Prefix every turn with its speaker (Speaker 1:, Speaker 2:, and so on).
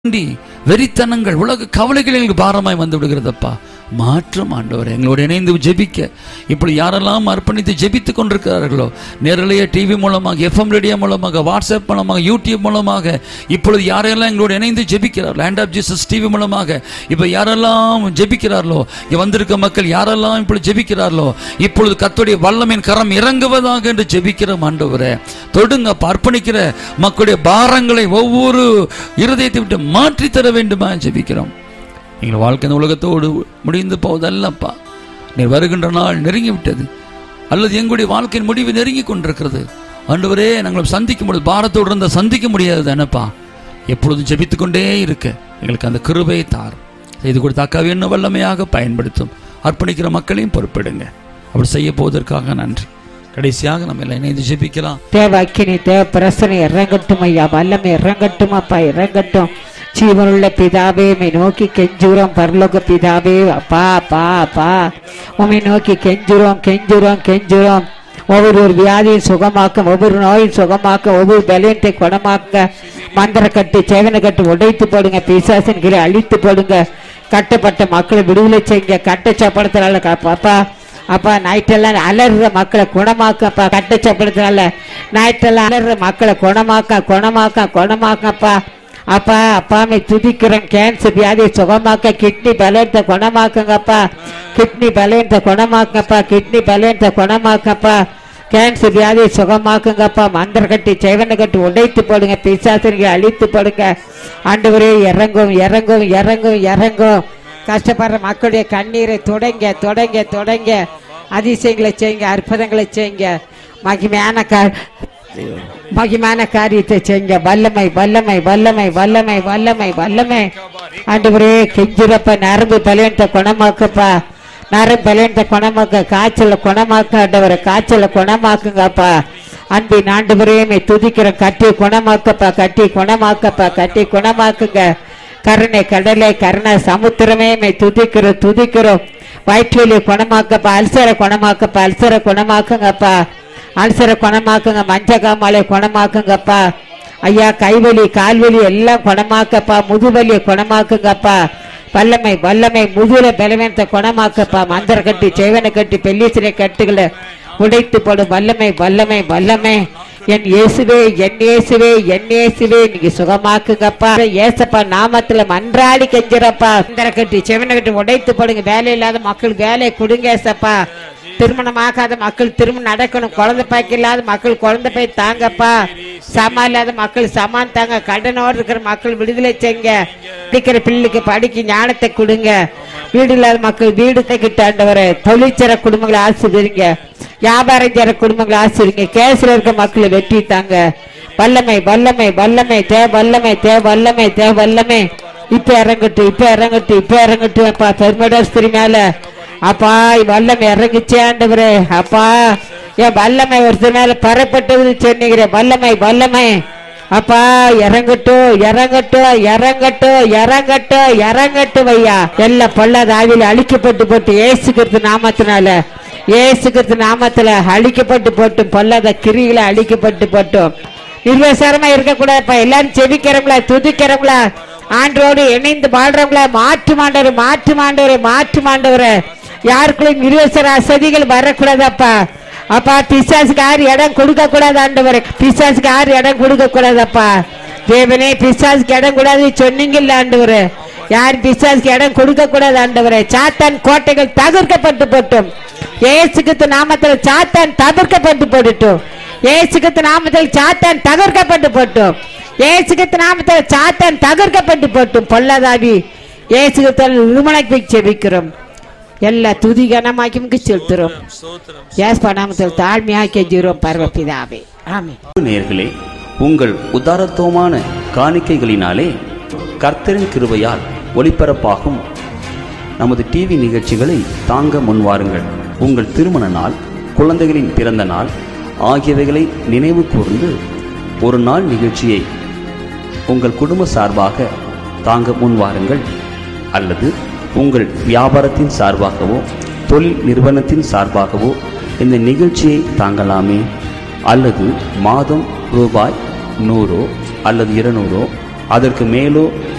Speaker 1: வேண்டி வெறித்தனங்கள் உலக கவலைகள் எங்களுக்கு பாரமாய் வந்து விடுகிறதப்பா மாற்றம் ஆண்டவர் எங்களோடு இணைந்து ஜெபிக்க இப்படி யாரெல்லாம் அர்ப்பணித்து ஜெபித்துக் கொண்டிருக்கிறார்களோ நேரலையே டிவி மூலமாக எஃப்எம் ரேடியோ மூலமாக வாட்ஸ்அப் மூலமாக யூடியூப் மூலமாக இப்பொழுது யாரெல்லாம் எங்களோடு இணைந்து ஜெபிக்கிறார் லேண்ட் ஆஃப் ஜீசஸ் டிவி மூலமாக இப்போ யாரெல்லாம் ஜெபிக்கிறார்களோ இங்க வந்திருக்க மக்கள் யாரெல்லாம் இப்பொழுது ஜெபிக்கிறார்களோ இப்பொழுது கர்த்தருடைய வல்லமையின் கரம் இறங்குவதாக என்று ஜெபிக்கிறோம் ஆண்டவரே தொடுங்க அர்ப்பணிக்கிற மக்களுடைய பாரங்களை ஒவ்வொரு இருதயத்தை விட்டு மாற்றி தர வேண்டுமா ஜெபிக்கிறோம் எங்கள் வாழ்க்கை இந்த உலகத்தோடு முடிந்து போவதல்லப்பா நீர் வருகின்ற நாள் நெருங்கி விட்டது அல்லது எங்களுடைய வாழ்க்கையின் முடிவு நெருங்கி கொண்டிருக்கிறது ஆண்டவரே நாங்கள் சந்திக்கும் பொழுது பாரத்தோடு இருந்த சந்திக்க முடியாது தானப்பா எப்பொழுதும் ஜெபித்துக் கொண்டே இருக்க எங்களுக்கு அந்த கிருபையை தார் செய்து கொடுத்தாக்கா என்ன வல்லமையாக பயன்படுத்தும் அர்ப்பணிக்கிற மக்களையும் பொறுப்பிடுங்க அப்படி செய்ய போவதற்காக நன்றி கடைசியாக நம்ம எல்லாம் இணைந்து ஜெபிக்கலாம்
Speaker 2: தேவ அக்கினி தேவ பிரசனை இறங்கட்டும் ஐயா வல்லமை இறங்கட்டும் அப்பா இறங்கட்டும் ஜீவனுள்ள பிதாவே உம்மை நோக்கி கெஞ்சுறோம் பரலோக பிதாவே அப்பா அப்பா அப்பா உம்மை நோக்கி கெஞ்சுறோம் கெஞ்சுறோம் கெஞ்சுறோம் ஒவ்வொரு ஒரு வியாதியை சுகமாக்க ஒவ்வொரு நோயும் சுகமாக்க ஒவ்வொரு பலயத்தை குணமாக்க மந்திர கட்டு சேவனை கட்டு உடைத்து போடுங்க பிசாசன் கீழே அழித்து போடுங்க கட்டப்பட்ட மக்களை விடுதலை செய்யுங்க கட்ட சப்படத்தினால அப்பா அப்பா நைட்டெல்லாம் அலறுற மக்களை குணமாக்கப்பா கட்டச்சப்படுத்தினால நைட்டெல்லாம் அலறுற மக்களை குணமாக்க குணமாக்க குணமாக்கப்பா அப்பா அப்பாமை துதிக்கிறோம் கேன்சர் வியாதியை சுகமாக்க கிட்னி பலத்தை குணமாக்குங்கப்பா கிட்னி பலத்தை குணமாக்கப்பா கிட்னி பலத்தை குணமாக்கப்பா கேன்சர் வியாதியை சுகமாக்குங்கப்பா மந்திர கட்டி சேவனை கட்டி உடைத்து போடுங்க பிசாசனிகளை அழித்து போடுங்க ஆண்டவரே இறங்கும் இறங்கும் இறங்கும் இறங்கும் கஷ்டப்படுற மக்களுடைய கண்ணீரை தொடங்க தொடங்க தொடங்க அதிசயங்களை செய்யுங்க அற்புதங்களை செய்யுங்க மகிமையான கா மகிமான காரியத்தை செய்யுங்க வல்லமை வல்லமை வல்லமை வல்லமை வல்லமை வல்லமை ஆண்டவரே கெஞ்சிரப்ப நரம்பு பலவீனத்தை குணமாக்கப்பா நரம்பு பலவீனத்தை குணமாக்க காய்ச்சல குணமாக்க ஆண்டவரை காய்ச்சல குணமாக்குங்கப்பா அன்பின் ஆண்டவரே துதிக்கிற கட்டி குணமாக்கப்பா கட்டி குணமாக்கப்பா கட்டி குணமாக்குங்க கருணை கடலை கருணை சமுத்திரமே மை துதிக்கிறோம் துதிக்கிறோம் வயிற்றுவலி குணமாக்கப்பா அல்சரை குணமாக்கப்பா அல்சரை குணமாக்குங்கப்பா அல்சரை குணமாக்குங்க மஞ்ச காமாலை குணமாக்குங்கப்பா ஐயா கைவலி கால்வலி எல்லாம் குணமாக்கப்பா முதுவலியை குணமாக்குங்கப்பா வல்லமை வல்லமை முதுல பலவீனத்தை குணமாக்கப்பா மந்திர கட்டி செய்வனை கட்டி பெல்லீசிரை கட்டுகளை உடைத்து போடும் வல்லமை வல்லமை வல்லமை என் இயேசுவே என் இயேசுவே என் இயேசுவே நீங்க சுகமாக்குங்கப்பா ஏசப்பா நாமத்துல மன்றாடி கெஞ்சிரப்பா மந்திர கட்டி செவனை கட்டி உடைத்து போடுங்க வேலை இல்லாத மக்களுக்கு வேலையை கொடுங்க ஏசப்பா திருமணமாகாத மக்கள் திருமணம் நடக்கணும் குழந்தை பாய்க்கு இல்லாத மக்கள் குழந்தை போய் தாங்கப்பா சமா இல்லாத மக்கள் சமான் தாங்க கடனோடு இருக்கிற மக்கள் விடுதலை செய்யுங்க படிக்கிற பிள்ளைக்கு படிக்க ஞானத்தை கொடுங்க வீடு இல்லாத மக்கள் வீடு தைக்கிட்டாண்டவரை தொழிற்சர குடும்பங்களை ஆசிரியங்க வியாபாரம் செய்யற குடும்பங்களை ஆசிரியங்க கேஸ்ல இருக்க மக்களை வெட்டி தாங்க வல்லமை வல்லமை வல்லமை தே வல்லமை தே வல்லமை தே வல்லமை இப்ப இறங்கட்டும் இப்ப இறங்கட்டும் இப்ப இறங்கட்டும் அப்பா பெருமடாஸ்திரி மேல அப்பா வல்லமை இறங்கிச்சே ஆண்டவரே அப்பா என் வல்லமை ஒருத்தர் மேல பரப்பட்டது சொன்னீங்க வல்லமை வல்லமை அப்பா இறங்கட்டும் இறங்கட்டும் இறங்கட்டும் இறங்கட்டும் இறங்கட்டும் ஐயா எல்லா பொல்லாத ஆவியில அழிக்கப்பட்டு போட்டு ஏசுகிறது நாமத்தினால ஏசுகிறது நாமத்துல அழிக்கப்பட்டு போட்டும் பொல்லாத கிரிகளை அழிக்கப்பட்டு போட்டும் நிர்வசாரமா இருக்கக்கூடாதுப்பா எல்லாரும் செபிக்கிறவங்களா துதிக்கிறவங்களா ஆண்டோடு இணைந்து வாழ்றவங்களா மாற்று மாண்டவர் மாற்று மாண்டவரே மாற்று மாண்டவரே யாருக்குள்ளும் நிர்வசர அசதிகள் வரக்கூடாதப்பா அப்பா பிசாசுக்கு யாரு இடம் கொடுக்க கூடாது ஆண்டவரே பிசாசுக்கு யாரு இடம் கொடுக்க கூடாதப்பா தேவனே பிசாசுக்கு இடம் கூடாது சொன்னீங்கல்ல ஆண்டவரே யார் பிசாசுக்கு இடம் கொடுக்க கூடாது ஆண்டவரே சாத்தான் கோட்டைகள் தகர்க்கப்பட்டு போட்டும் ஏசுக்கு நாமத்தில் சாத்தான் தகர்க்கப்பட்டு போட்டுட்டும் ஏசுக்கு நாமத்தில் சாத்தான் தகர்க்கப்பட்டு போட்டும் ஏசுக்கு நாமத்தில் சாத்தான் தகர்க்கப்பட்டு போட்டும் பொல்லாதாவி ஏசுக்கு நிர்மலைக்கு செபிக்கிறோம் எல்லா துதி கனமாக்கி செலுத்துறோம் ஏஸ் நாமத்தில் தாழ்மையாக கெஞ்சுறோம் பரவப்பிதாவே ஆமே
Speaker 3: நேயர்களே உங்கள் உதாரத்துவமான காணிக்கைகளினாலே கர்த்தரின் கிருபையால் ஒளிபரப்பாகும் நமது டிவி நிகழ்ச்சிகளை தாங்க முன்வாருங்கள் உங்கள் திருமண நாள் குழந்தைகளின் பிறந்த நாள் ஆகியவைகளை நினைவு கூர்ந்து ஒரு நாள் நிகழ்ச்சியை உங்கள் குடும்ப சார்பாக தாங்க முன்வாருங்கள் அல்லது உங்கள் வியாபாரத்தின் சார்பாகவோ தொழில் நிறுவனத்தின் சார்பாகவோ இந்த நிகழ்ச்சியை தாங்கலாமே அல்லது மாதம் ரூபாய் நூறோ அல்லது இருநூறோ அதற்கு மேலோ